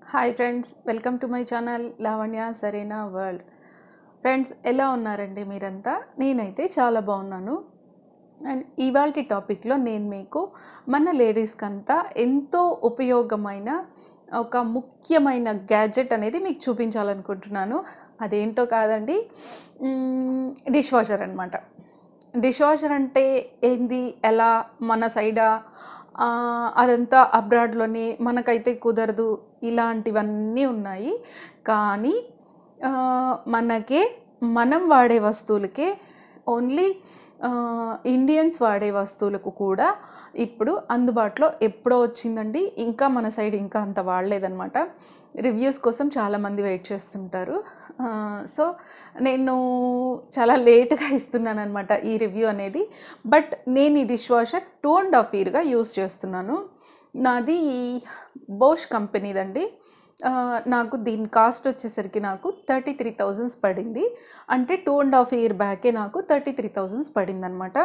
Hi friends welcome to my channel Lavanya సరేనా world friends ఎలా ఉన్నారండి మీరంతా నేనైతే చాలా బాగున్నాను అండ్ ఇవాళ టాపిక్లో నేను మీకు మన లేడీస్కి అంతా ఎంతో ఉపయోగమైన ఒక ముఖ్యమైన గ్యాడ్జెట్ అనేది మీకు చూపించాలనుకుంటున్నాను అదేంటో కాదండి డిష్ వాషర్ అనమాట డిష్ వాషర్ అంటే ఏంది ఎలా మన సైడా ఆ, అదంతా అబ్రాడ్లోని మనకైతే కుదరదు ఇలాంటివన్నీ ఉన్నాయి కానీ ఆ, మనకే మనం వాడే వస్తువులకే ఓన్లీ ఇండియన్స్ వాడే వస్తువులకు కూడా ఇప్పుడు అందుబాటులో ఎప్పుడో వచ్చిందండి ఇంకా మన సైడ్ ఇంకా అంత వాడలేదన్నమాట రివ్యూస్ కోసం చాలామంది వెయిట్ చేస్తుంటారు ఆ, సో నేను చాలా లేట్గా ఇస్తున్నాను అనమాట ఈ రివ్యూ అనేది బట్ నేను ఈ dish washer two and half ఇయర్గా యూస్ చేస్తున్నాను నాది బోష్ కంపెనీదండి ఆ, నాకు దీని కాస్ట్ వచ్చేసరికి నాకు థర్టీ త్రీ థౌజండ్స్ పడింది అంటే టూ అండ్ హాఫ్ ఇయర్ బ్యాకే నాకు థర్టీ త్రీ థౌజండ్స్ పడింది అనమాట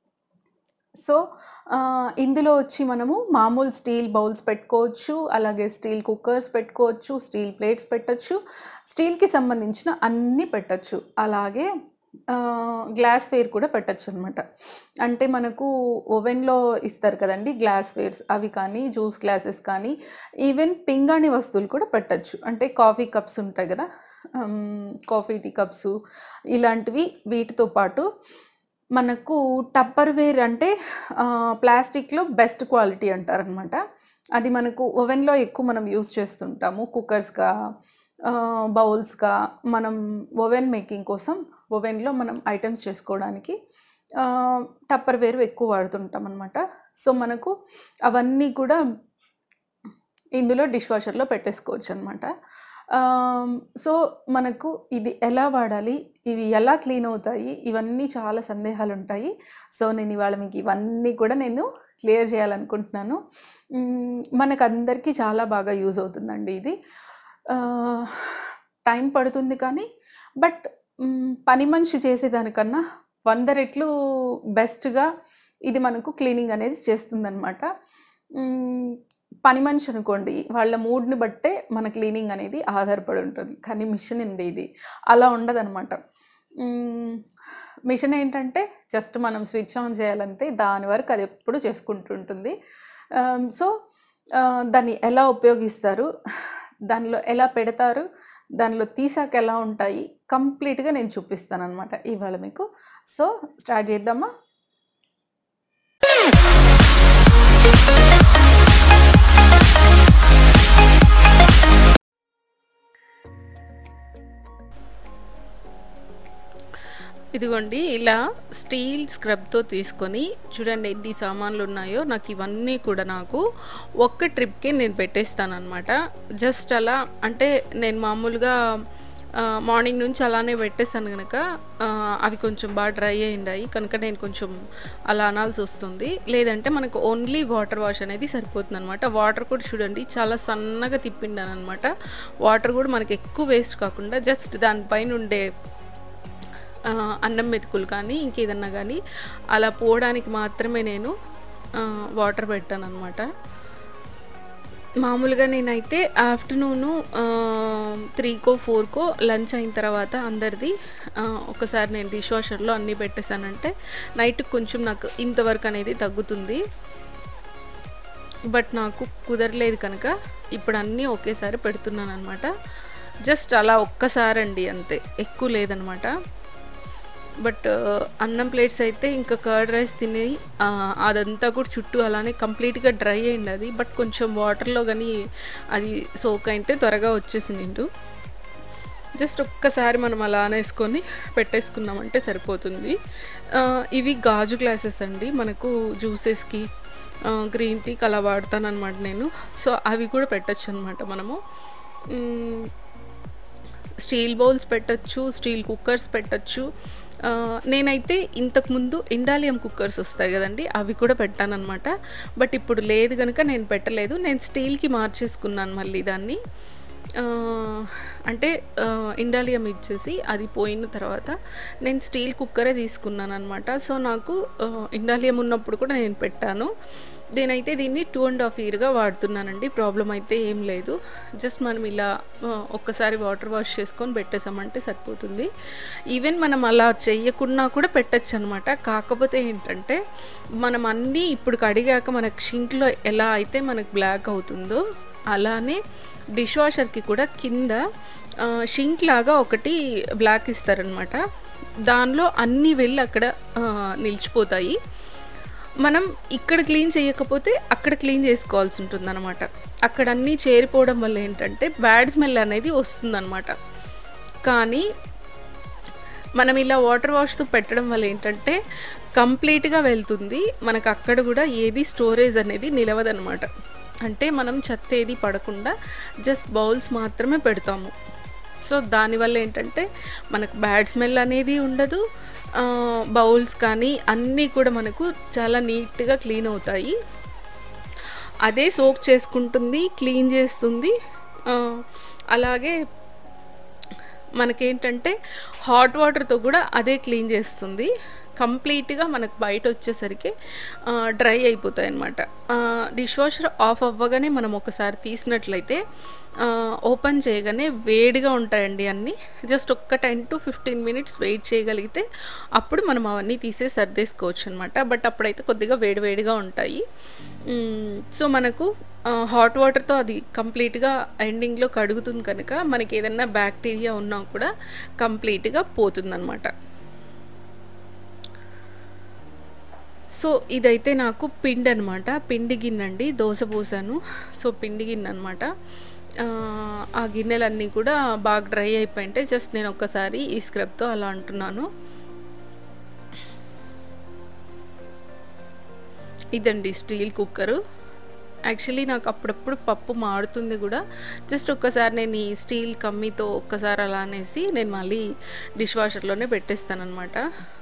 సో ఆ, ఇందులో వచ్చి మనము మామూలు స్టీల్ బౌల్స్ పెట్టుకోవచ్చు అలాగే స్టీల్ కుక్కర్స్ పెట్టుకోవచ్చు స్టీల్ ప్లేట్స్ పెట్టచ్చు స్టీల్కి సంబంధించిన అన్నీ పెట్టచ్చు అలాగే గ్లాస్ వేర్ కూడా పెట్టచ్చు అనమాట అంటే మనకు ఓవెన్లో ఇస్తారు కదండి గ్లాస్ వేర్స్ అవి కానీ జ్యూస్ గ్లాసెస్ కానీ ఈవెన్ పింగాణి వస్తువులు కూడా పెట్టచ్చు అంటే కాఫీ కప్స్ ఉంటాయి కదా కాఫీ టీ కప్స్ ఇలాంటివి వీటితో పాటు మనకు టప్పర్ వేర్ అంటే ఆ, ప్లాస్టిక్లో బెస్ట్ క్వాలిటీ అంటారనమాట అది మనకు ఓవెన్లో ఎక్కువ మనం యూస్ చేస్తుంటాము కుక్కర్స్గా బౌల్స్గా మనం ఓవెన్ మేకింగ్ కోసం ఓవెన్లో మనం ఐటమ్స్ చేసుకోవడానికి ఆ, టప్పర్ వేరు ఎక్కువ వాడుతుంటాం అనమాట సో మనకు అవన్నీ కూడా ఇందులో డిష్ వాషర్లో పెట్టేసుకోవచ్చు అనమాట సో మనకు ఇది ఎలా వాడాలి ఇవి ఎలా క్లీన్ అవుతాయి ఇవన్నీ చాలా సందేహాలు ఉంటాయి సో నేను ఇవాళ మీకు ఇవన్నీ కూడా నేను క్లియర్ చేయాలనుకుంటున్నాను మ్మ్, మనకు అందరికీ చాలా బాగా యూజ్ అవుతుందండి ఇది ఆ, టైం పడుతుంది కానీ బట్ మ్, పని మనిషి చేసేదానికన్నా వంద రెట్లు బెస్ట్గా ఇది మనకు క్లీనింగ్ అనేది చేస్తుందన్నమాట మ్, పని మనిషి అనుకోండి వాళ్ళ మూడ్ని బట్టే మన క్లీనింగ్ అనేది ఆధారపడి ఉంటుంది కానీ మిషన్ అండి ఇది అలా ఉండదన్నమాట మ్, మిషన్ ఏంటంటే జస్ట్ మనం స్విచ్ ఆన్ చేయాలంటే దాని వరకు అది ఎప్పుడు చేసుకుంటుంటుంది ఆమ్, సో ఆ, దాన్ని ఎలా ఉపయోగిస్తారు దానిలో ఎలా పెడతారు దానిలో తీసాక ఎలా ఉంటాయి కంప్లీట్గా నేను చూపిస్తాను అనమాట ఇవాళ మీకు సో స్టార్ట్ చేద్దామా ఇదిగోండి ఇలా స్టీల్ స్క్రబ్తో తీసుకొని చూడండి ఎన్ని సామాన్లు ఉన్నాయో నాకు ఇవన్నీ కూడా నాకు ఒక్క ట్రిప్కి నేను పెట్టేస్తాను అనమాట జస్ట్ అలా అంటే నేను మామూలుగా ఆ, మార్నింగ్ నుంచి అలానే పెట్టేసాను కనుక ఆ, అవి కొంచెం బాగా డ్రై అయ్యిండాయి కనుక నేను కొంచెం అలా అనాల్సి వస్తుంది లేదంటే మనకు ఓన్లీ వాటర్ వాష్ అనేది సరిపోతుంది అనమాట వాటర్ కూడా చూడండి చాలా సన్నగా తిప్పిండాను అనమాట వాటర్ కూడా మనకి ఎక్కువ వేస్ట్ కాకుండా జస్ట్ దానిపైన ఉండే ఆ, అన్నం మెతుకులు కానీ ఇంకేదన్నా కానీ అలా పోవడానికి మాత్రమే నేను ఆ, వాటర్ పెట్టాను అనమాట మామూలుగా నేనైతే ఆఫ్టర్నూను త్రీకో ఫోర్కో లంచ్ అయిన తర్వాత అందరిది ఆ, ఒకసారి నేను డిష్ వాషర్లో అన్నీ పెట్టేశానంటే నైట్కి కొంచెం నాకు ఇంతవరకు అనేది తగ్గుతుంది బట్ నాకు కుదరలేదు కనుక ఇప్పుడు అన్నీ ఒకేసారి పెడుతున్నాను అనమాట జస్ట్ అలా ఒక్కసారి అండి అంతే ఎక్కువ లేదనమాట బట్ అన్నం ప్లేట్స్ అయితే ఇంకా కర్డ్ రైస్ తిని ఆ, అదంతా కూడా చుట్టూ అలానే కంప్లీట్గా డ్రై అయింది అది బట్ కొంచెం వాటర్లో కానీ అది సోక్ అయితే త్వరగా వచ్చేసి నిండు జస్ట్ ఒక్కసారి మనం అలా అనేసుకొని పెట్టేసుకున్నామంటే సరిపోతుంది ఆ, ఇవి గాజు గ్లాసెస్ అండి మనకు జ్యూసెస్కి గ్రీన్ టీకి అలా వాడతాను అనమాట నేను సో అవి కూడా పెట్టచ్చు అనమాట మనము మ్, స్టీల్ బౌల్స్ పెట్టచ్చు స్టీల్ కుక్కర్స్ పెట్టచ్చు ఆ, నేనైతే ఇంతకుముందు ఇండాలియం కుక్కర్స్ వస్తాయి కదండి అవి కూడా పెట్టానన్నమాట బట్ ఇప్పుడు లేదు కనుక నేను పెట్టలేదు నేను స్టీల్కి మార్చేసుకున్నాను మళ్ళీ దాన్ని ఆ, అంటే ఆ, ఇండాలియం ఇచ్చేసి అది పోయిన తర్వాత నేను స్టీల్ కుక్కరే తీసుకున్నాను అనమాట సో నాకు ఆ, ఇండాలియం ఉన్నప్పుడు కూడా నేను పెట్టాను నేనైతే దీన్ని టూ అండ్ హాఫ్ ఇయర్గా వాడుతున్నానండి ప్రాబ్లం అయితే ఏం లేదు జస్ట్ మనం ఇలా ఆ, ఒక్కసారి వాటర్ వాష్ చేసుకొని పెట్టేసామంటే సరిపోతుంది ఈవెన్ మనం అలా చెయ్యకుండా కూడా పెట్టచ్చు అనమాట కాకపోతే ఏంటంటే మనం అన్నీ ఇప్పుడు కడిగాక మనకు షింక్లో ఎలా అయితే మనకు బ్లాక్ అవుతుందో అలానే డిష్ వాషర్కి కూడా కింద ఆ, షింక్ లాగా ఒకటి బ్లాక్ ఇస్తారనమాట దానిలో అన్నీ వెళ్ళి అక్కడ ఆ, నిలిచిపోతాయి మనం ఇక్కడ క్లీన్ చేయకపోతే అక్కడ క్లీన్ చేసుకోవాల్సి ఉంటుంది అనమాట అక్కడ అన్నీ చేరిపోవడం వల్ల ఏంటంటే బ్యాడ్ స్మెల్ అనేది వస్తుందన్నమాట కానీ మనం ఇలా వాటర్ వాష్తో పెట్టడం వల్ల ఏంటంటే కంప్లీట్గా వెళ్తుంది మనకు అక్కడ కూడా ఏది స్టోరేజ్ అనేది నిలవదనమాట అంటే మనం చెత్త ఏది పడకుండా జస్ట్ బౌల్స్ మాత్రమే పెడతాము సో దానివల్ల ఏంటంటే మనకు బ్యాడ్ స్మెల్ అనేది ఉండదు బౌల్స్ కానీ అన్నీ కూడా మనకు చాలా నీట్గా క్లీన్ అవుతాయి అదే సోక్ చేసుకుంటుంది క్లీన్ చేస్తుంది ఆ, అలాగే మనకేంటంటే హాట్ వాటర్తో కూడా అదే క్లీన్ చేస్తుంది కంప్లీట్గా మనకు బయట వచ్చేసరికి డ్రై అయిపోతాయి అనమాట డిష్ వాషర్ ఆఫ్ అవ్వగానే మనం ఒకసారి తీసినట్లయితే ఓపెన్ చేయగానే వేడిగా ఉంటాయండి అన్నీ జస్ట్ ఒక్క ten to fifteen minutes wait చేయగలిగితే అప్పుడు మనం అవన్నీ తీసే సర్దేసుకోవచ్చు అనమాట బట్ అప్పుడైతే కొద్దిగా వేడివేడిగా ఉంటాయి మ్మ్, సో మనకు హాట్ వాటర్తో అది కంప్లీట్గా ఎండింగ్లో కడుగుతుంది కనుక మనకి ఏదైనా బ్యాక్టీరియా ఉన్నా కూడా కంప్లీట్గా పోతుందన్నమాట సో ఇదైతే నాకు పిండి అనమాట పిండి గిన్నె అండి దోశ పోసాను సో పిండి గిన్నె అనమాట ఆ గిన్నెలన్నీ కూడా బాగా డ్రై అయిపోయింటే జస్ట్ నేను ఒక్కసారి ఈ స్క్రబ్తో అలా అంటున్నాను ఇదండి స్టీల్ కుక్కరు యాక్చువల్లీ నాకు అప్పుడప్పుడు పప్పు మాడుతుంది కూడా జస్ట్ ఒక్కసారి నేను ఈ స్టీల్ కమ్మీతో ఒక్కసారి అలా అనేసి నేను మళ్ళీ డిష్ వాషర్లోనే పెట్టేస్తాను అనమాట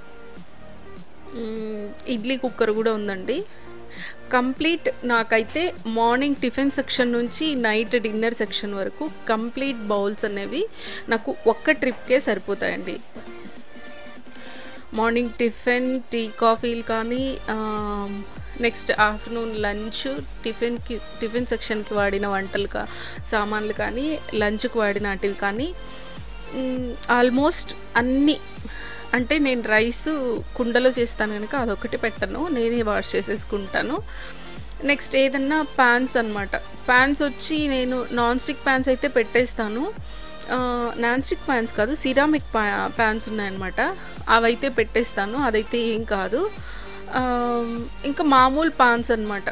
ఇడ్లీ కుక్కర్ కూడా ఉందండి కంప్లీట్ నాకైతే మార్నింగ్ టిఫిన్ సెక్షన్ నుంచి నైట్ డిన్నర్ సెక్షన్ వరకు కంప్లీట్ బౌల్స్ అనేవి నాకు ఒక్క ట్రిప్కే సరిపోతాయండి మార్నింగ్ టిఫిన్ టీ కాఫీలు కానీ నెక్స్ట్ ఆఫ్టర్నూన్ లంచ్ టిఫిన్కి టిఫిన్ సెక్షన్కి వాడిన వంటలు కా సామాన్లు కానీ లంచ్కి వాడినటివి కానీ ఆల్మోస్ట్ అన్నీ అంటే నేను రైస్ కుండలో చేస్తాను కనుక అదొకటి పెట్టను నేనే వాష్ చేసేసుకుంటాను నెక్స్ట్ ఏదన్నా ప్యాన్స్ అనమాట ప్యాన్స్ వచ్చి నేను నాన్ స్టిక్ ప్యాన్స్ అయితే పెట్టేస్తాను నాన్ స్టిక్ ప్యాన్స్ కాదు సిరామిక్ ప్యా ప్యాన్స్ ఉన్నాయన్నమాట అవైతే పెట్టేస్తాను అదైతే ఏం కాదు ఆ, ఇంకా మామూలు పాన్స్ అనమాట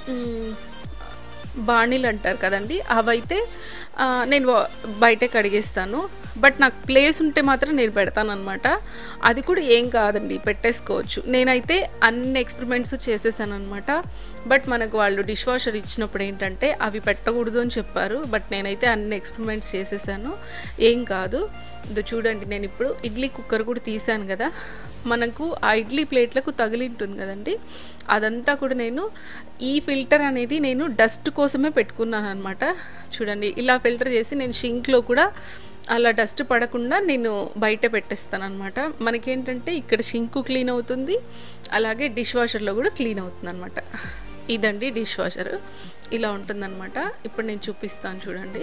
బాణీలు అంటారు కదండి అవైతే ఆ, నేను వా- బయటే కడిగేస్తాను బట్ నాకు ప్లేస్ ఉంటే మాత్రం నేను పెడతాను అనమాట అది కూడా ఏం కాదండి పెట్టేసుకోవచ్చు నేనైతే అన్ని ఎక్స్పెరిమెంట్స్ చేసేసాను అనమాట బట్ మనకు వాళ్ళు డిష్ వాషర్ ఇచ్చినప్పుడు ఏంటంటే అవి పెట్టకూడదు అని చెప్పారు బట్ నేనైతే అన్ని ఎక్స్పెరిమెంట్స్ చేసేసాను ఏం కాదు ఇది చూడండి నేను ఇప్పుడు ఇడ్లీ కుక్కర్ కూడా తీసాను కదా మనకు ఆ ఇడ్లీ ప్లేట్లకు తగిలి ఉంటుంది కదండి అదంతా కూడా నేను ఈ ఫిల్టర్ అనేది నేను డస్ట్ కోసమే పెట్టుకున్నాను అనమాట చూడండి ఇలా ఫిల్టర్ చేసి నేను షింక్లో కూడా అలా డస్ట్ పడకుండా నేను బయట పెట్టేస్తాను అనమాట మనకేంటంటే ఇక్కడ షింకు క్లీన్ అవుతుంది అలాగే డిష్ వాషర్లో కూడా క్లీన్ అవుతుంది అనమాట ఇదండి డిష్ వాషర్ ఇలా ఉంటుందన్నమాట ఇప్పుడు నేను చూపిస్తాను చూడండి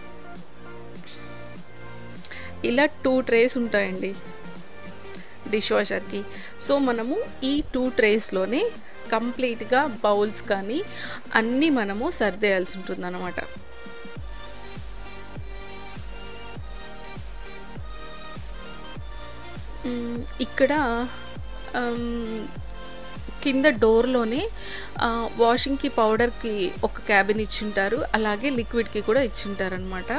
ఇలా టూ ట్రేస్ ఉంటాయండి డిష్ వాషర్కి సో మనము ఈ టూ ట్రేస్లోనే కంప్లీట్గా బౌల్స్ కానీ అన్నీ మనము సర్దేయాల్సి ఉంటుంది అనమాట ఇక్కడ ఆమ్, కింద డోర్లోనే వాషింగ్కి పౌడర్కి ఒక క్యాబిన్ ఇచ్చింటారు అలాగే లిక్విడ్కి కూడా ఇచ్చింటారు అనమాట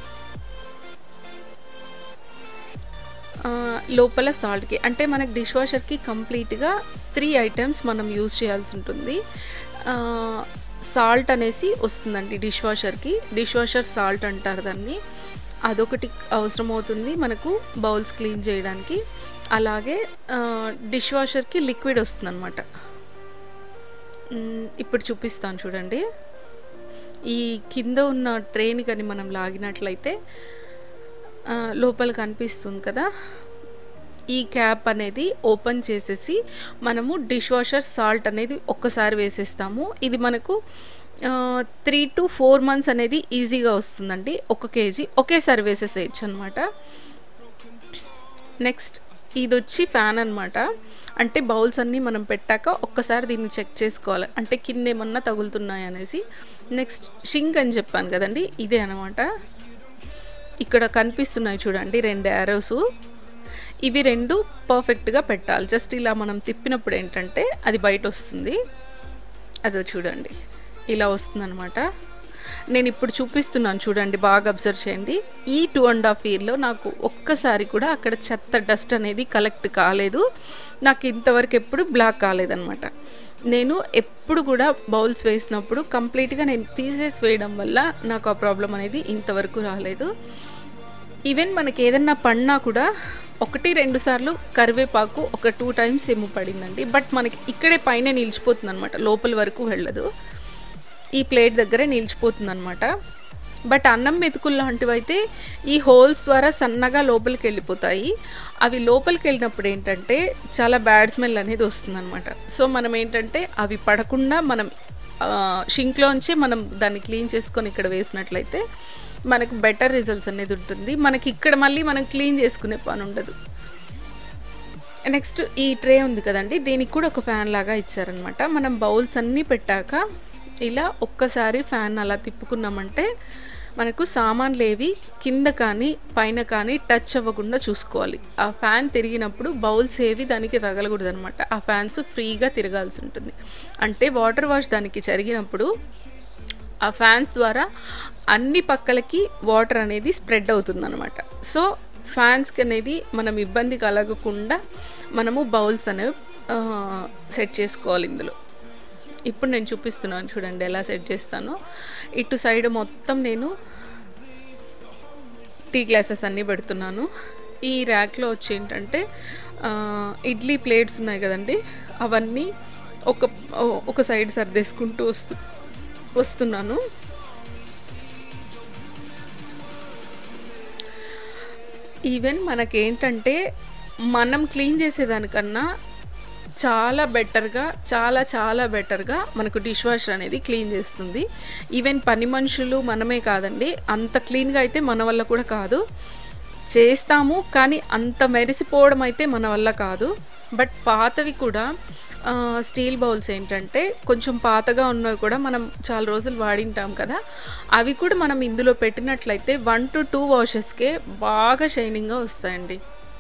లోపల సాల్ట్కి అంటే మనకి డిష్ వాషర్కి కంప్లీట్గా త్రీ ఐటమ్స్ మనం యూజ్ చేయాల్సి ఉంటుంది సాల్ట్ అనేసి వస్తుందండి డిష్ వాషర్కి డిష్ వాషర్ సాల్ట్ అంటారు దాన్ని అదొకటి అవసరం అవుతుంది మనకు బౌల్స్ క్లీన్ చేయడానికి అలాగే డిష్ వాషర్కి లిక్విడ్ వస్తుంది అనమాట ఇప్పుడు చూపిస్తాను చూడండి ఈ కింద ఉన్న ట్రైన్ కానీ మనం లాగినట్లయితే ఆ, లోపల కనిపిస్తుంది కదా ఈ క్యాప్ అనేది ఓపెన్ చేసేసి మనము డిష్ వాషర్ సాల్ట్ అనేది ఒక్కసారి వేసేస్తాము ఇది మనకు త్రీ టు ఫోర్ మంత్స్ అనేది ఈజీగా వస్తుందండి ఒక కేజీ ఒకేసారి వేసేసేయచ్చు అనమాట నెక్స్ట్ ఇది వచ్చి ఫ్యాన్ అనమాట అంటే బౌల్స్ అన్నీ మనం పెట్టాక ఒక్కసారి దీన్ని చెక్ చేసుకోవాలి అంటే కింద ఏమన్నా తగులుతున్నాయి అనేసి నెక్స్ట్ షింక్ అని చెప్పాను కదండి ఇదే అనమాట ఇక్కడ కనిపిస్తున్నాయి చూడండి రెండు యారోస్ ఇవి రెండు పర్ఫెక్ట్గా పెట్టాలి జస్ట్ ఇలా మనం తిప్పినప్పుడు ఏంటంటే అది బయట వస్తుంది అదో చూడండి ఇలా వస్తుందన్నమాట నేను ఇప్పుడు చూపిస్తున్నాను చూడండి బాగా అబ్జర్వ్ చేయండి ఈ టూ అండ్ హాఫ్ ఇయర్లో నాకు ఒక్కసారి కూడా అక్కడ చెత్త డస్ట్ అనేది కలెక్ట్ కాలేదు నాకు ఇంతవరకు ఎప్పుడు బ్లాక్ కాలేదనమాట నేను ఎప్పుడు కూడా బౌల్స్ వేసినప్పుడు కంప్లీట్గా నేను తీసేసి వేయడం వల్ల నాకు ఆ ప్రాబ్లం అనేది ఇంతవరకు రాలేదు ఈవెన్ మనకి ఏదన్నా పడినా కూడా ఒకటి రెండు సార్లు కరివేపాకు ఒక టూ టైమ్స్ ఏమో పడిందండి బట్ మనకి ఇక్కడే పైన నిలిచిపోతుంది అనమాట లోపల వరకు వెళ్ళదు ఈ ప్లేట్ దగ్గరే నిలిచిపోతుంది అనమాట బట్ అన్నం మెతుకులు లాంటివి అయితే ఈ హోల్స్ ద్వారా సన్నగా లోపలికి వెళ్ళిపోతాయి అవి లోపలికి వెళ్ళినప్పుడు ఏంటంటే చాలా బ్యాడ్ స్మెల్ అనేది వస్తుందన్నమాట సో మనం ఏంటంటే అవి పడకుండా మనం షింక్లోంచి మనం దాన్ని క్లీన్ చేసుకొని ఇక్కడ వేసినట్లయితే మనకు బెటర్ రిజల్ట్స్ అనేది ఉంటుంది మనకి ఇక్కడ మళ్ళీ మనం క్లీన్ చేసుకునే పని ఉండదు నెక్స్ట్ ఈ ట్రే ఉంది కదండి దీనికి కూడా ఒక ఫ్యాన్ లాగా ఇచ్చారనమాట మనం బౌల్స్ అన్నీ పెట్టాక ఇలా ఒక్కసారి ఫ్యాన్ అలా తిప్పుకున్నామంటే మనకు సామాన్లు ఏవి కింద కానీ పైన కానీ టచ్ అవ్వకుండా చూసుకోవాలి ఆ ఫ్యాన్ తిరిగినప్పుడు బౌల్స్ ఏవి దానికి తగలకూడదు అనమాట ఆ ఫ్యాన్స్ ఫ్రీగా తిరగాల్సి ఉంటుంది అంటే వాటర్ వాష్ దానికి జరిగినప్పుడు ఆ ఫ్యాన్స్ ద్వారా అన్ని పక్కలకి వాటర్ అనేది స్ప్రెడ్ అవుతుంది అనమాట సో ఫ్యాన్స్కి అనేది మనం ఇబ్బంది కలగకుండా మనము బౌల్స్ అనేవి సెట్ చేసుకోవాలి ఇందులో ఇప్పుడు నేను చూపిస్తున్నాను చూడండి ఎలా సెట్ చేస్తానో ఇటు సైడ్ మొత్తం నేను టీ గ్లాసెస్ అన్నీ పెడుతున్నాను ఈ ర్యాక్లో వచ్చి ఏంటంటే ఇడ్లీ ప్లేట్స్ ఉన్నాయి కదండి అవన్నీ ఒక ఒక సైడ్ సర్దేసుకుంటూ వస్తు వస్తున్నాను ఈవెన్ మనకేంటంటే మనం క్లీన్ చేసేదానికన్నా చాలా బెటర్గా చాలా చాలా బెటర్గా మనకు డిష్ వాషర్ అనేది క్లీన్ చేస్తుంది ఈవెన్ పని మనుషులు మనమే కాదండి అంత క్లీన్గా అయితే మన వల్ల కూడా కాదు చేస్తాము కానీ అంత మెరిసిపోవడం అయితే మన వల్ల కాదు బట్ పాతవి కూడా స్టీల్ బౌల్స్ ఏంటంటే కొంచెం పాతగా ఉన్నవి కూడా మనం చాలా రోజులు వాడింటాం కదా అవి కూడా మనం ఇందులో పెట్టినట్లయితే వన్ టు టూ వాషెస్కే బాగా షైనింగ్గా వస్తాయండి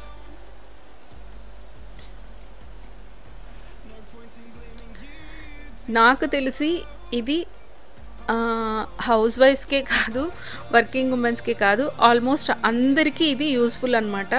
నాకు తెలిసి ఇది హౌస్ వైఫ్స్కే కాదు వర్కింగ్ ఉమెన్స్కే కాదు ఆల్మోస్ట్ అందరికీ ఇది యూస్ఫుల్ అనమాట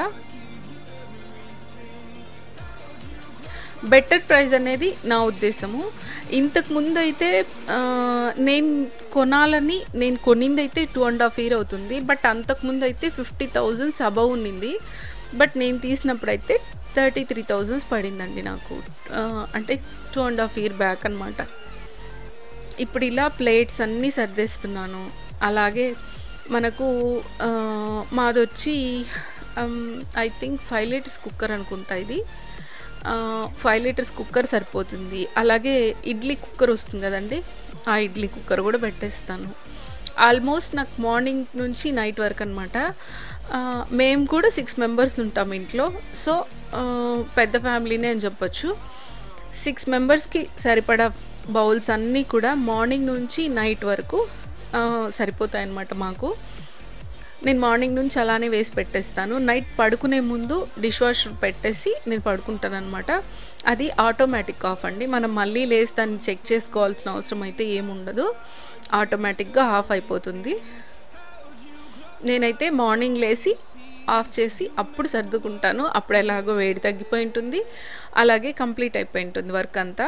బెటర్ ప్రైస్ అనేది నా ఉద్దేశము ఇంతకు ముందు అయితే నేను కొనాలని నేను కొనిందైతే టూ అండ్ హాఫ్ ఇయర్ అవుతుంది బట్ అంతకుముందు అయితే ఫిఫ్టీ థౌజండ్స్ అబవ్ ఉన్నింది బట్ నేను తీసినప్పుడు అయితే థర్టీ త్రీ థౌజండ్స్ పడిందండి నాకు అంటే two and half year back అనమాట ఇప్పుడు ఇలా ప్లేట్స్ అన్నీ సర్దేస్తున్నాను అలాగే మనకు మాది వచ్చి I think five litres cooker అనుకుంటా ఇది ఫైవ్ లీటర్స్ కుక్కర్ సరిపోతుంది అలాగే ఇడ్లీ కుక్కర్ వస్తుంది కదండి ఆ ఇడ్లీ కుక్కర్ కూడా పెట్టేస్తాను ఆల్మోస్ట్ నాకు మార్నింగ్ నుంచి నైట్ వరకు అనమాట మేము కూడా సిక్స్ మెంబర్స్ ఉంటాం ఇంట్లో సో పెద్ద ఫ్యామిలీనే అని చెప్పొచ్చు సిక్స్ మెంబర్స్కి సరిపడా బౌల్స్ అన్నీ కూడా మార్నింగ్ నుంచి నైట్ వరకు సరిపోతాయి అన్నమాట మాకు నేను మార్నింగ్ నుంచి అలానే వేసి పెట్టేస్తాను నైట్ పడుకునే ముందు డిష్ వాషర్ పెట్టేసి నేను పడుకుంటాను అనమాట అది ఆటోమేటిక్ ఆఫ్ అండి మనం మళ్ళీ లేసి దాన్ని చెక్ చేసుకోవాల్సిన అవసరం అయితే ఏముండదు ఆటోమేటిక్గా ఆఫ్ అయిపోతుంది నేనైతే మార్నింగ్ లేసి ఆఫ్ చేసి అప్పుడు సర్దుకుంటాను అప్పుడు ఎలాగో వేడి తగ్గిపోయి ఉంటుంది అలాగే కంప్లీట్ అయిపోయి ఉంటుంది వర్క్ అంతా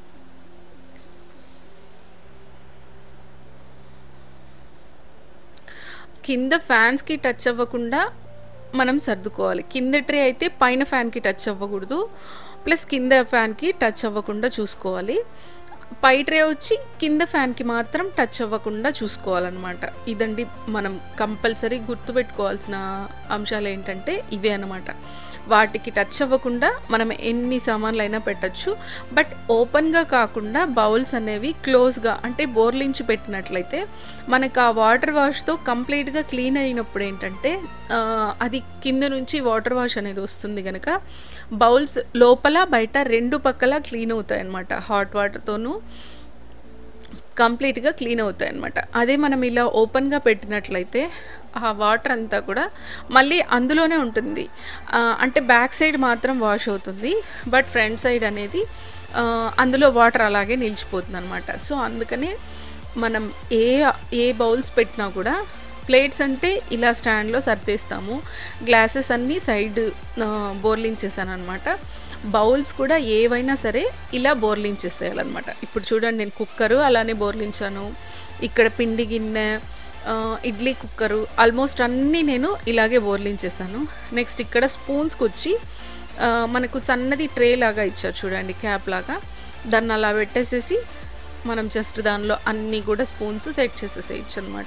కింద ఫ్యాన్స్కి టచ్ అవ్వకుండా మనం సర్దుకోవాలి కింద ట్రే అయితే పైన ఫ్యాన్కి టచ్ అవ్వకూడదు ప్లస్ కింద ఫ్యాన్కి టచ్ అవ్వకుండా చూసుకోవాలి పై ట్రే వచ్చి కింద ఫ్యాన్కి మాత్రం టచ్ అవ్వకుండా చూసుకోవాలన్నమాట ఇదండి మనం కంపల్సరీ గుర్తుపెట్టుకోవాల్సిన అంశాలు ఏంటంటే ఇవే అనమాట వాటికి టచ్ అవ్వకుండా మనం ఎన్ని సామాన్లు అయినా పెట్టచ్చు బట్ ఓపెన్గా కాకుండా బౌల్స్ అనేవి క్లోజ్గా అంటే బోర్లించి పెట్టినట్లయితే మనకు ఆ వాటర్ వాష్తో కంప్లీట్గా క్లీన్ అయినప్పుడు ఏంటంటే ఆ, అది కింద నుంచి వాటర్ వాష్ అనేది వస్తుంది కనుక బౌల్స్ లోపల బయట రెండు పక్కల క్లీన్ అవుతాయి అన్నమాట హాట్ వాటర్తోనూ కంప్లీట్గా క్లీన్ అవుతాయి అనమాట అదే మనం ఇలా ఓపెన్గా పెట్టినట్లయితే ఆ వాటర్ అంతా కూడా మళ్ళీ అందులోనే ఉంటుంది ఆ, అంటే బ్యాక్ సైడ్ మాత్రం వాష్ అవుతుంది బట్ ఫ్రంట్ సైడ్ అనేది ఆ, అందులో వాటర్ అలాగే నిలిచిపోతుంది అనమాట సో అందుకనే మనం ఏ ఏ బౌల్స్ పెట్టినా కూడా ప్లేట్స్ అంటే ఇలా స్టాండ్లో సర్దేస్తాము గ్లాసెస్ అన్నీ సైడ్ బోర్లించేస్తాను అనమాట బౌల్స్ కూడా ఏవైనా సరే ఇలా బోర్లించేసేయాలన్నమాట ఇప్పుడు చూడండి నేను కుక్కరు అలానే బోర్లించాను ఇక్కడ పిండి గిన్నె ఆ, ఇడ్లీ కుక్కరు ఆల్మోస్ట్ అన్నీ నేను ఇలాగే బోర్లించేసాను నెక్స్ట్ ఇక్కడ స్పూన్స్కి వచ్చి ఆ, మనకు సన్నది ట్రే లాగా ఇచ్చారు చూడండి క్యాప్ లాగా దాన్ని అలా పెట్టేసేసి మనం జస్ట్ దానిలో అన్నీ కూడా స్పూన్స్ సెట్ చేసేసేయచ్చు అనమాట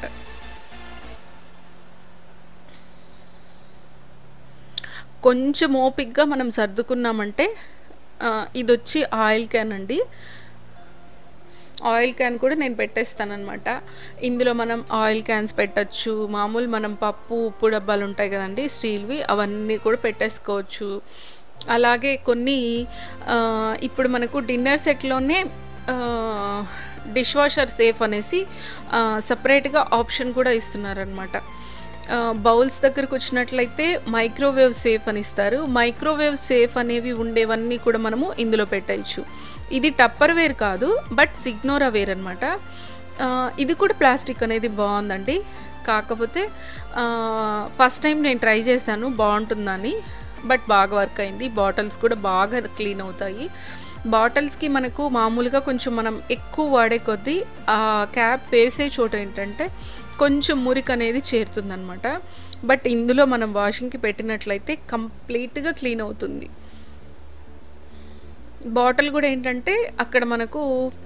కొంచెం ఓపిక్గా మనం సర్దుకున్నామంటే ఆ, ఇది వచ్చి ఆయిల్ క్యాన్ అండి ఆయిల్ క్యాన్ కూడా నేను పెట్టేస్తానమాట ఇందులో మనం ఆయిల్ క్యాన్స్ పెట్టచ్చు మామూలు మనం పప్పు ఉప్పు డబ్బాలు ఉంటాయి కదండి స్టీల్వి అవన్నీ కూడా పెట్టేసుకోవచ్చు అలాగే కొన్ని ఆ, ఇప్పుడు మనకు డిన్నర్ సెట్లోనే డిష్ వాషర్ సేఫ్ అనేసి సపరేట్గా ఆప్షన్ కూడా ఇస్తున్నారనమాట బౌల్స్ దగ్గరకు వచ్చినట్లయితే మైక్రోవేవ్ సేఫ్ అని ఇస్తారు మైక్రోవేవ్ సేఫ్ అనేవి ఉండేవన్నీ కూడా మనము ఇందులో పెట్టచ్చు ఇది టప్పర్ వేర్ కాదు బట్ సిగ్నోరా వేర్ అనమాట ఇది కూడా ప్లాస్టిక్ అనేది బాగుందండి కాకపోతే ఫస్ట్ టైం నేను ట్రై చేశాను బాగుంటుందని బట్ బాగా వర్క్ అయింది బాటిల్స్ కూడా బాగా క్లీన్ అవుతాయి బాటిల్స్కి మనకు మామూలుగా కొంచెం మనం ఎక్కువ వాడే కొద్దీ ఆ క్యాప్ వేసే చోట ఏంటంటే కొంచెం మురికి అనేది చేరుతుందనమాట బట్ ఇందులో మనం వాషింగ్కి పెట్టినట్లయితే కంప్లీట్గా క్లీన్ అవుతుంది బాటిల్ కూడా ఏంటంటే అక్కడ మనకు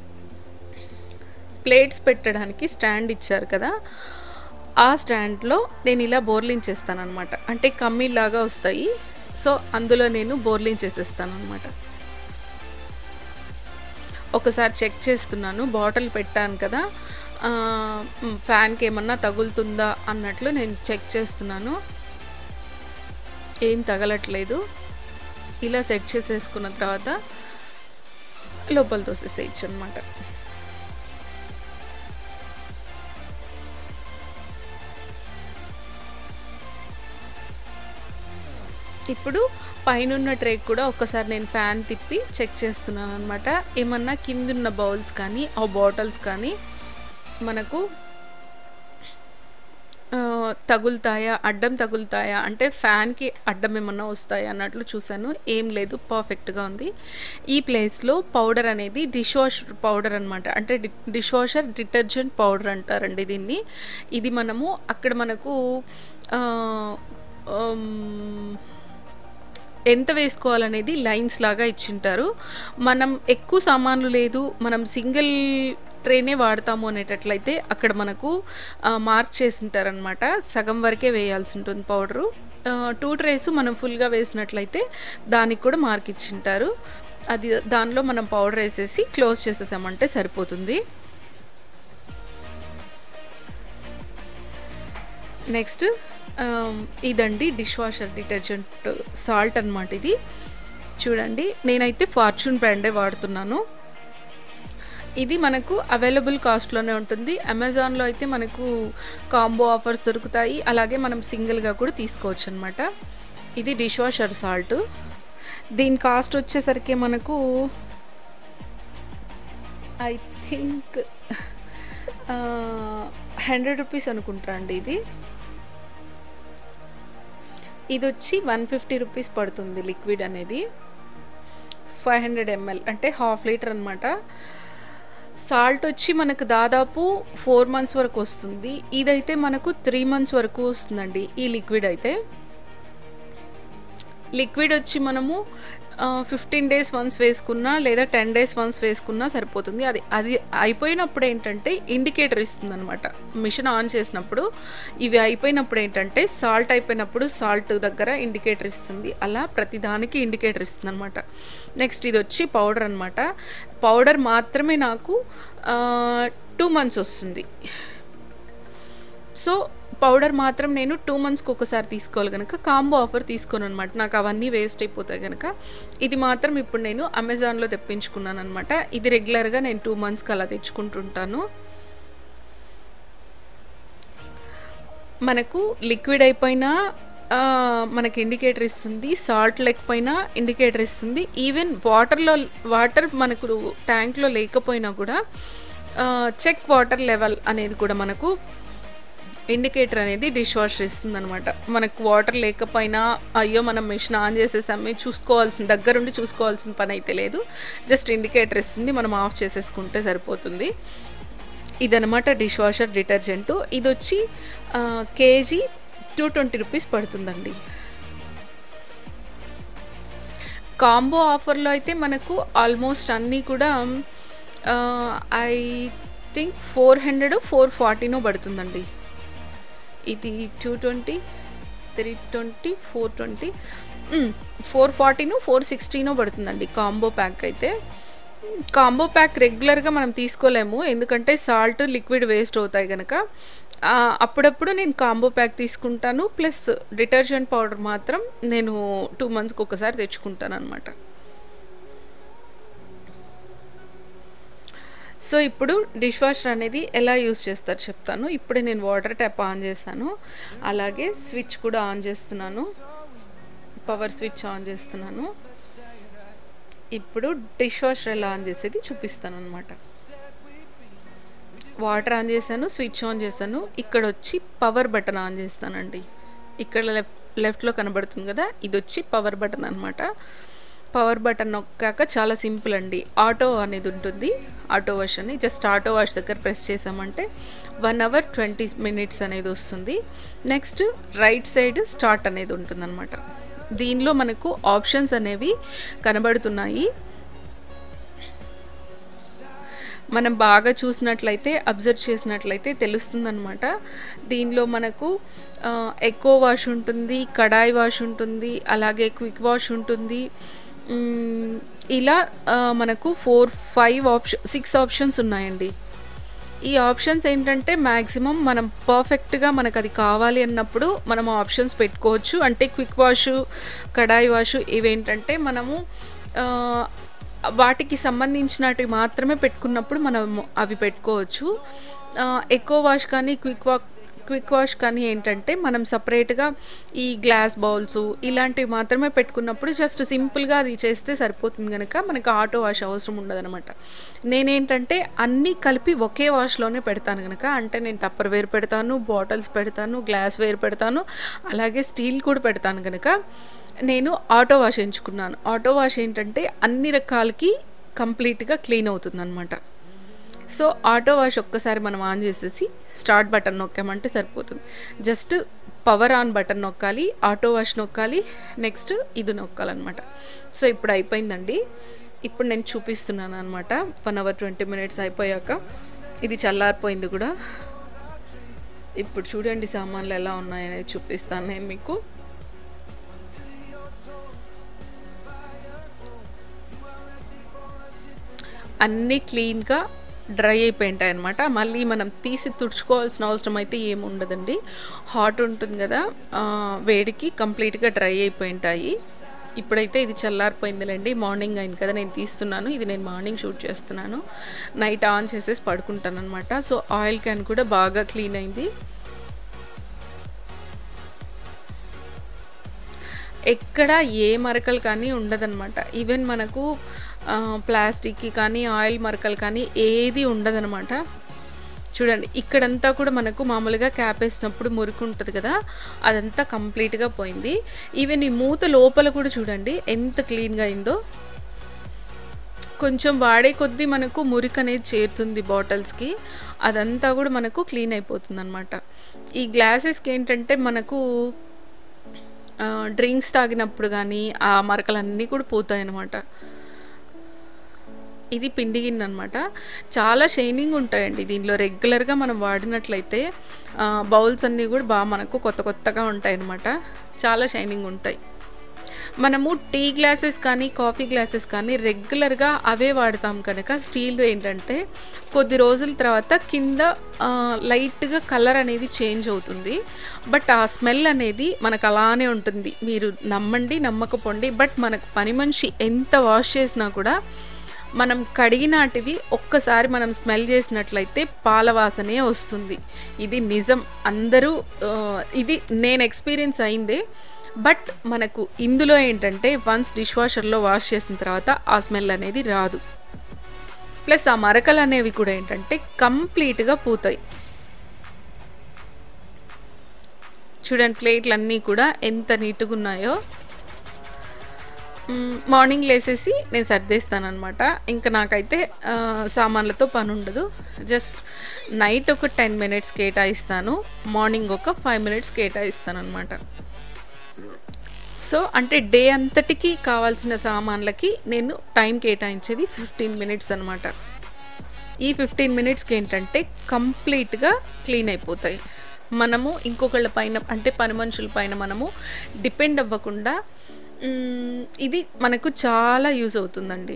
ప్లేట్స్ పెట్టడానికి స్టాండ్ ఇచ్చారు కదా ఆ స్టాండ్లో నేను ఇలా బోర్లించేస్తాను అనమాట అంటే కమ్మీలాగా వస్తాయి సో అందులో నేను బోర్లించేసేస్తాను అనమాట ఒకసారి చెక్ చేస్తున్నాను బాటిల్ పెట్టాను కదా ఆ, మ్, ఫ్యాన్కి ఏమన్నా తగులుతుందా అన్నట్లు నేను చెక్ చేస్తున్నాను ఏం తగలట్లేదు ఇలా సెట్ చేసేసుకున్న తర్వాత లోపల తోసేసేయచ్చు అనమాట ఇప్పుడు పైనున్న ట్రే కూడా ఒకసారి నేను ఫ్యాన్ తిప్పి చెక్ చేస్తున్నాను అనమాట ఏమన్నా కిందున్న బౌల్స్ కానీ ఆ బాటిల్స్ కానీ మనకు ఆ, తగులుతాయా అడ్డం తగులుతాయా అంటే ఫ్యాన్కి అడ్డం ఏమన్నా వస్తాయా అన్నట్లు చూశాను ఏం లేదు పర్ఫెక్ట్గా ఉంది ఈ ప్లేస్లో పౌడర్ అనేది డిష్ వాష్ పౌడర్ అనమాట అంటే డిష్ వాషర్ డిటర్జెంట్ పౌడర్ అంటారండి దీన్ని ఇది మనము అక్కడ మనకు ఆ, ఉమ్, ఎంత వేసుకోవాలనేది లైన్స్ లాగా ఇచ్చింటారు మనం ఎక్కువ సామాన్లు లేదు మనం సింగిల్ ట్రేనే వాడతాము అనేటట్లయితే అక్కడ మనకు ఆ, మార్క్ చేసి ఉంటారనమాట సగం వరకే వేయాల్సి ఉంటుంది పౌడరు టూ ట్రేస్ మనం ఫుల్గా వేసినట్లయితే దానికి కూడా మార్క్ ఇచ్చింటారు అది దానిలో మనం పౌడర్ వేసేసి క్లోజ్ చేసేసామంటే సరిపోతుంది నెక్స్ట్ ఇదండి డిష్ వాషర్ డిటర్జెంట్ సాల్ట్ అనమాట ఇది చూడండి నేనైతే ఫార్చ్యూన్ బ్రాండే వాడుతున్నాను ఇది మనకు అవైలబుల్ కాస్ట్లోనే ఉంటుంది అమెజాన్లో అయితే మనకు కాంబో ఆఫర్స్ దొరుకుతాయి అలాగే మనం సింగిల్గా కూడా తీసుకోవచ్చు అనమాట ఇది డిష్ వాషర్ సాల్ట్ దీని కాస్ట్ వచ్చేసరికి మనకు ఐ థింక్ హండ్రెడ్ రూపీస్ అనుకుంటా అండి ఇది ఇది వచ్చి వన్ ఫిఫ్టీ రూపీస్ పడుతుంది లిక్విడ్ అనేది ఫైవ్ హండ్రెడ్ ఎంఎల్ అంటే హాఫ్ లీటర్ అనమాట సాల్ట్ వచ్చి మనకు దాదాపు ఫోర్ మంత్స్ వరకు వస్తుంది ఇదైతే మనకు త్రీ మంత్స్ వరకు వస్తుందండి ఈ లిక్విడ్ అయితే లిక్విడ్ వచ్చి మనము ఆ, ఫిఫ్టీన్ డేస్ వన్స్ వేసుకున్నా లేదా టెన్ డేస్ వన్స్ వేసుకున్నా సరిపోతుంది అది అది అయిపోయినప్పుడు ఏంటంటే ఇండికేటర్ ఇస్తుంది అనమాట మిషన్ ఆన్ చేసినప్పుడు ఇవి అయిపోయినప్పుడు ఏంటంటే సాల్ట్ అయిపోయినప్పుడు సాల్ట్ దగ్గర ఇండికేటర్ ఇస్తుంది అలా ప్రతిదానికి ఇండికేటర్ ఇస్తుంది అనమాట నెక్స్ట్ ఇది వచ్చి పౌడర్ అనమాట పౌడర్ మాత్రమే నాకు టూ మంత్స్ వస్తుంది సో పౌడర్ మాత్రం నేను టూ మంత్స్కి ఒకసారి తీసుకోవాలి కనుక కాంబో ఆఫర్ తీసుకోను అనమాట నాకు అవన్నీ వేస్ట్ అయిపోతాయి కనుక ఇది మాత్రం ఇప్పుడు నేను అమెజాన్లో తెప్పించుకున్నాను అనమాట ఇది రెగ్యులర్గా నేను టూ మంత్స్కి అలా తెచ్చుకుంటుంటాను మనకు లిక్విడ్ అయిపోయినా మనకి ఇండికేటర్ ఇస్తుంది సాల్ట్ లేకపోయినా ఇండికేటర్ ఇస్తుంది ఈవెన్ వాటర్లో వాటర్ మనకు ట్యాంక్లో లేకపోయినా కూడా చెక్ వాటర్ లెవెల్ అనేది కూడా మనకు ఇండికేటర్ అనేది డిష్ వాషర్ ఇస్తుంది అనమాట మనకు వాటర్ లేకపోయినా అయ్యో మనం మిషన్ ఆన్ చేసేసామే చూసుకోవాల్సిన దగ్గరుండి చూసుకోవాల్సిన పని అయితే లేదు జస్ట్ ఇండికేటర్ ఇస్తుంది మనం ఆఫ్ చేసేసుకుంటే సరిపోతుంది ఇదనమాట డిష్ వాషర్ డిటర్జెంట్ ఇది వచ్చి కేజీ టూ ట్వంటీ రూపీస్ పడుతుందండి కాంబో ఆఫర్లో అయితే మనకు ఆల్మోస్ట్ అన్నీ కూడా I think four hundred four ఫార్టీనో పడుతుందండి ఇది two twenty three twenty four twenty four ఫార్టీను ఫోర్ సిక్స్టీనో పడుతుందండి కాంబో ప్యాక్ అయితే కాంబో ప్యాక్ రెగ్యులర్గా మనం తీసుకోలేము ఎందుకంటే సాల్ట్ లిక్విడ్ వేస్ట్ అవుతాయి కనుక అప్పుడప్పుడు నేను కాంబో ప్యాక్ తీసుకుంటాను ప్లస్ డిటర్జెంట్ పౌడర్ మాత్రం నేను టూ మంత్స్కి ఒకసారి తెచ్చుకుంటాను అనమాట సో ఇప్పుడు డిష్ వాషర్ అనేది ఎలా యూస్ చేస్తారు చెప్తాను ఇప్పుడే నేను వాటర్ ట్యాప్ ఆన్ చేశాను అలాగే స్విచ్ కూడా ఆన్ చేస్తున్నాను పవర్ స్విచ్ ఆన్ చేస్తున్నాను ఇప్పుడు డిష్ వాషర్ ఎలా ఆన్ చేసేది చూపిస్తాను అనమాట వాటర్ ఆన్ చేశాను స్విచ్ ఆన్ చేశాను ఇక్కడ వచ్చి పవర్ బటన్ ఆన్ చేస్తానండి ఇక్కడ లెఫ్ట్ లెఫ్ట్లో కనబడుతుంది కదా ఇది వచ్చి పవర్ బటన్ అనమాట పవర్ బటన్ నొక్కాక చాలా సింపుల్ అండి ఆటో అనేది ఉంటుంది ఆటో వాష్ అని జస్ట్ ఆటో వాష్ దగ్గర ప్రెస్ చేసామంటే వన్ అవర్ ట్వంటీ మినిట్స్ అనేది వస్తుంది నెక్స్ట్ రైట్ సైడ్ స్టార్ట్ అనేది ఉంటుందన్నమాట దీనిలో మనకు ఆప్షన్స్ అనేవి కనబడుతున్నాయి మనం బాగా చూసినట్లయితే అబ్జర్వ్ చేసినట్లయితే తెలుస్తుందనమాట దీనిలో మనకు ఎక్కువ వాష్ ఉంటుంది కడాయి వాష్ ఉంటుంది అలాగే క్విక్ వాష్ ఉంటుంది ఇలా మనకు four five option six options ఉన్నాయండి ఈ ఆప్షన్స్ ఏంటంటే మ్యాక్సిమం మనం పర్ఫెక్ట్గా మనకు అది కావాలి అన్నప్పుడు మనం ఆప్షన్స్ పెట్టుకోవచ్చు అంటే క్విక్ వాష్ కడాయి వాష్ ఇవేంటంటే మనము వాటికి సంబంధించినవి మాత్రమే పెట్టుకున్నప్పుడు మనం అవి పెట్టుకోవచ్చు ఎక్కువ వాష్ కానీ క్విక్ వా క్విక్ వాష్ కానీ ఏంటంటే మనం సపరేట్గా ఈ గ్లాస్ బౌల్స్ ఇలాంటివి మాత్రమే పెట్టుకున్నప్పుడు జస్ట్ సింపుల్గా అది చేస్తే సరిపోతుంది కనుక మనకు ఆటో వాష్ అవసరం ఉండదనమాట నేనేంటంటే అన్నీ కలిపి ఒకే వాష్లోనే పెడతాను కనుక అంటే నేను టప్పర్ వేర్ పెడతాను బాటిల్స్ పెడతాను గ్లాస్ వేర్ పెడతాను అలాగే స్టీల్ కూడా పెడతాను కనుక నేను ఆటో వాష్ ఎంచుకున్నాను ఆటో వాష్ ఏంటంటే అన్ని రకాలకి కంప్లీట్గా క్లీన్ అవుతుంది అనమాట సో ఆటో వాష్ ఒక్కసారి మనం ఆన్ చేసేసి స్టార్ట్ బటన్ నొక్కామంటే సరిపోతుంది జస్ట్ పవర్ ఆన్ బటన్ నొక్కాలి ఆటో వాష్ నొక్కాలి నెక్స్ట్ ఇది నొక్కాలన్నమాట సో ఇప్పుడు అయిపోయిందండి ఇప్పుడు నేను చూపిస్తున్నాను అనమాట వన్ అవర్ ట్వంటీ మినిట్స్ అయిపోయాక ఇది చల్లారిపోయింది కూడా ఇప్పుడు చూడండి సామాన్లు ఎలా ఉన్నాయనేది చూపిస్తాను నేను మీకు అన్నీ క్లీన్గా డ్రై అయిపోయింటాయి అనమాట మళ్ళీ మనం తీసి తుడుచుకోవాల్సిన అవసరం అయితే ఏమి ఉండదండి హాట్ ఉంటుంది కదా వేడికి కంప్లీట్గా డ్రై అయిపోయింటాయి ఇప్పుడైతే ఇది చల్లారిపోయిందిలేండి మార్నింగ్ అయింది కదా నేను తీస్తున్నాను ఇది నేను మార్నింగ్ షూట్ చేస్తున్నాను నైట్ ఆన్ చేసేసి పడుకుంటాను అనమాట సో ఆయిల్ క్యాన్ కూడా బాగా క్లీన్ అయింది ఎక్కడ ఏ మరకలు కానీ ఉండదన్నమాట ఈవెన్ మనకు ప్లాస్టిక్కి కానీ ఆయిల్ మరకలు కానీ ఏది ఉండదనమాట చూడండి ఇక్కడంతా కూడా మనకు మామూలుగా క్యాప్ వేసినప్పుడు మురికి ఉంటుంది కదా అదంతా కంప్లీట్గా పోయింది ఈవెన్ ఈ మూత లోపల కూడా చూడండి ఎంత క్లీన్గా అయిందో కొంచెం వాడే కొద్దీ మనకు మురికి అనేది చేరుతుంది బాటిల్స్కి అదంతా కూడా మనకు క్లీన్ అయిపోతుంది అనమాట ఈ గ్లాసెస్కి ఏంటంటే మనకు డ్రింక్స్ తాగినప్పుడు కానీ ఆ మరకలన్నీ కూడా పోతాయి అన్నమాట ఇది పిండి గిన్నె అనమాట చాలా షైనింగ్ ఉంటాయండి దీనిలో రెగ్యులర్గా మనం వాడినట్లయితే బౌల్స్ అన్నీ కూడా బాగా మనకు కొత్త కొత్తగా ఉంటాయి అన్నమాట చాలా షైనింగ్ ఉంటాయి మనము టీ గ్లాసెస్ కానీ కాఫీ గ్లాసెస్ కానీ రెగ్యులర్గా అవే వాడతాం కనుక స్టీల్ ఏంటంటే కొద్ది రోజుల తర్వాత కింద ఆ, లైట్గా కలర్ అనేది చేంజ్ అవుతుంది బట్ ఆ స్మెల్ అనేది మనకు అలానే ఉంటుంది మీరు నమ్మండి నమ్మకపోండి బట్ మనకు పని మనిషి ఎంత వాష్ చేసినా కూడా మనం కడిగినాటివి ఒక్కసారి మనం స్మెల్ చేసినట్లయితే పాల వాసనే వస్తుంది ఇది నిజం అందరూ ఆ, ఇది నేను ఎక్స్పీరియన్స్ అయిందే బట్ మనకు ఇందులో ఏంటంటే వన్స్ డిష్ వాషర్లో వాష్ చేసిన తర్వాత ఆ స్మెల్ అనేది రాదు ప్లస్ ఆ మరకలు అనేవి కూడా ఏంటంటే కంప్లీట్గా పోతాయి చూడండి ప్లేట్లు అన్నీ కూడా ఎంత నీట్గా ఉన్నాయో మ్, మార్నింగ్ లేసేసి నేను సర్దేస్తాను అనమాట ఇంకా నాకైతే ఆ, సామాన్లతో పని ఉండదు జస్ట్ నైట్ ఒక టెన్ మినిట్స్ కేటాయిస్తాను మార్నింగ్ ఒక ఫైవ్ మినిట్స్ కేటాయిస్తాను అనమాట సో అంటే డే అంతటికి కావాల్సిన సామాన్లకి నేను టైం కేటాయించేది ఫిఫ్టీన్ మినిట్స్ అనమాట ఈ ఫిఫ్టీన్ మినిట్స్కి ఏంటంటే కంప్లీట్గా క్లీన్ అయిపోతాయి మనము ఇంకొకళ్ళ పైన అంటే పని మనుషుల పైన మనము డిపెండ్ అవ్వకుండా మ్, ఇది మనకు చాలా యూజ్ అవుతుందండి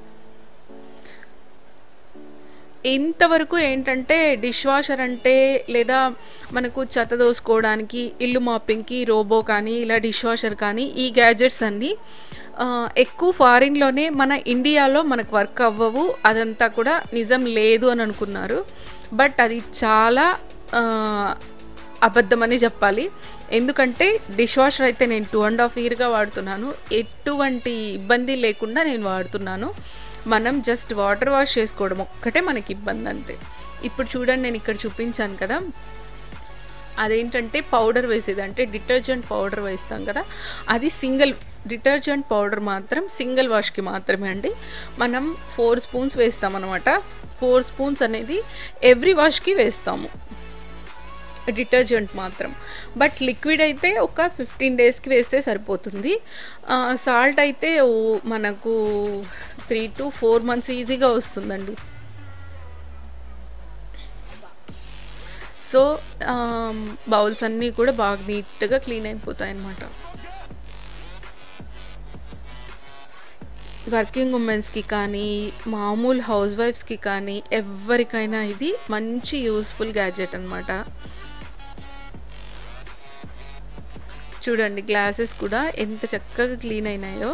ఇంతవరకు ఏంటంటే డిష్ వాషర్ అంటే లేదా మనకు చెత్త దోసుకోవడానికి ఇల్లు మాపింగ్కి రోబో కానీ ఇలా డిష్ వాషర్ కానీ ఈ గ్యాజెట్స్ అన్నీ ఆ, ఎక్కువ ఫారిన్లోనే మన ఇండియాలో మనకు వర్క్ అవ్వవు అదంతా కూడా నిజం లేదు అని అనుకున్నారు బట్ అది చాలా ఆ, అబద్ధమని చెప్పాలి ఎందుకంటే డిష్ వాషర్ అయితే నేను టూ అండ్ హాఫ్ ఇయర్గా వాడుతున్నాను ఎటువంటి ఇబ్బంది లేకుండా నేను వాడుతున్నాను మనం జస్ట్ వాటర్ వాష్ చేసుకోవడం ఒక్కటే మనకి ఇబ్బంది అంతే ఇప్పుడు చూడండి నేను ఇక్కడ చూపించాను కదా అదేంటంటే పౌడర్ వేసేది అంటే డిటర్జెంట్ పౌడర్ వేస్తాం కదా అది సింగిల్ డిటర్జెంట్ పౌడర్ మాత్రం సింగిల్ వాష్కి మాత్రమే అండి మనం ఫోర్ స్పూన్స్ వేస్తాం అనమాట ఫోర్ స్పూన్స్ అనేది ఎవ్రీ వాష్కి వేస్తాము డిటర్జెంట్ మాత్రం బట్ లిక్విడ్ అయితే ఒక ఫిఫ్టీన్ డేస్కి వేస్తే సరిపోతుంది సాల్ట్ అయితే ఓ- మనకు త్రీ టు ఫోర్ మంత్స్ ఈజీగా వస్తుందండి సో బౌల్స్ అన్నీ కూడా బాగా నీట్గా క్లీన్ అయిపోతాయి అన్నమాట వర్కింగ్ ఉమెన్స్కి కానీ మామూలు హౌస్ వైఫ్స్కి కానీ ఎవరికైనా ఇది మంచి యూస్ఫుల్ గ్యాజెట్ అనమాట చూడండి గ్లాసెస్ కూడా ఎంత చక్కగా క్లీన్ అయినాయో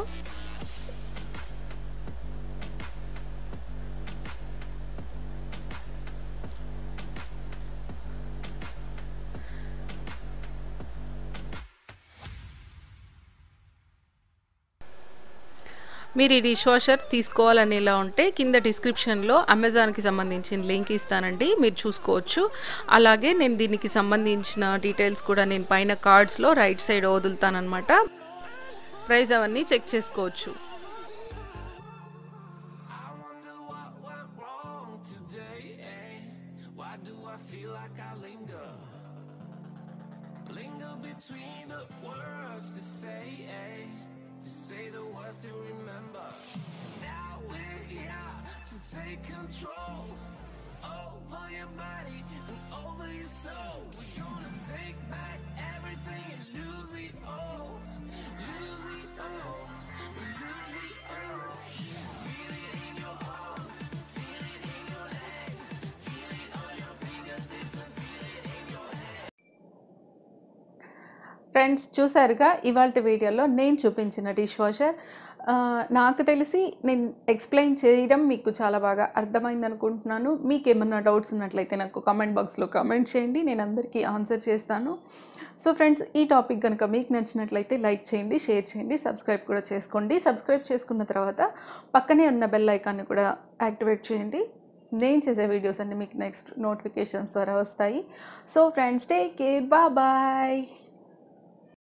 మీరు ఈ డిష్ వాషర్ తీసుకోవాలని ఇలా ఉంటే కింద డిస్క్రిప్షన్లో అమెజాన్కి సంబంధించిన లింక్ ఇస్తానండి మీరు చూసుకోవచ్చు అలాగే నేను దీనికి సంబంధించిన డీటెయిల్స్ కూడా నేను పైన కార్డ్స్లో రైట్ సైడ్ వదులుతానమాట ప్రైస్ అవన్నీ చెక్ చేసుకోవచ్చు I wonder what went wrong today. eh? Why do I feel like I linger? Linger between the words to say, eh? To say the words to remember. Now we're here to take control over your body and over your soul. We're gonna take back everything and lose it all. Lose it all. Lose it all. Feel it in your arms. Feel it in your legs. Feel it on your fingertips and feel it in your head. Friends చూసారుగా ఇవాళ వీడియోలో నేను చూపించిన dish washer ఆ, నాకు తెలిసి నేను explain చేయడం మీకు చాలా బాగా అర్థమైంది అనుకుంటున్నాను మీకు ఏమన్నా డౌట్స్ ఉన్నట్లయితే నాకు కామెంట్ బాక్స్లో కామెంట్ చేయండి నేను అందరికీ ఆన్సర్ చేస్తాను సో ఫ్రెండ్స్ ఈ టాపిక్ కనుక మీకు నచ్చినట్లయితే లైక్ చేయండి షేర్ చేయండి సబ్స్క్రైబ్ కూడా చేసుకోండి సబ్స్క్రైబ్ చేసుకున్న తర్వాత పక్కనే ఉన్న బెల్ ఐకాన్ని కూడా యాక్టివేట్ చేయండి నేను చేసే వీడియోస్ అన్ని మీకు నెక్స్ట్ నోటిఫికేషన్స్ ద్వారా వస్తాయి so friends take care bye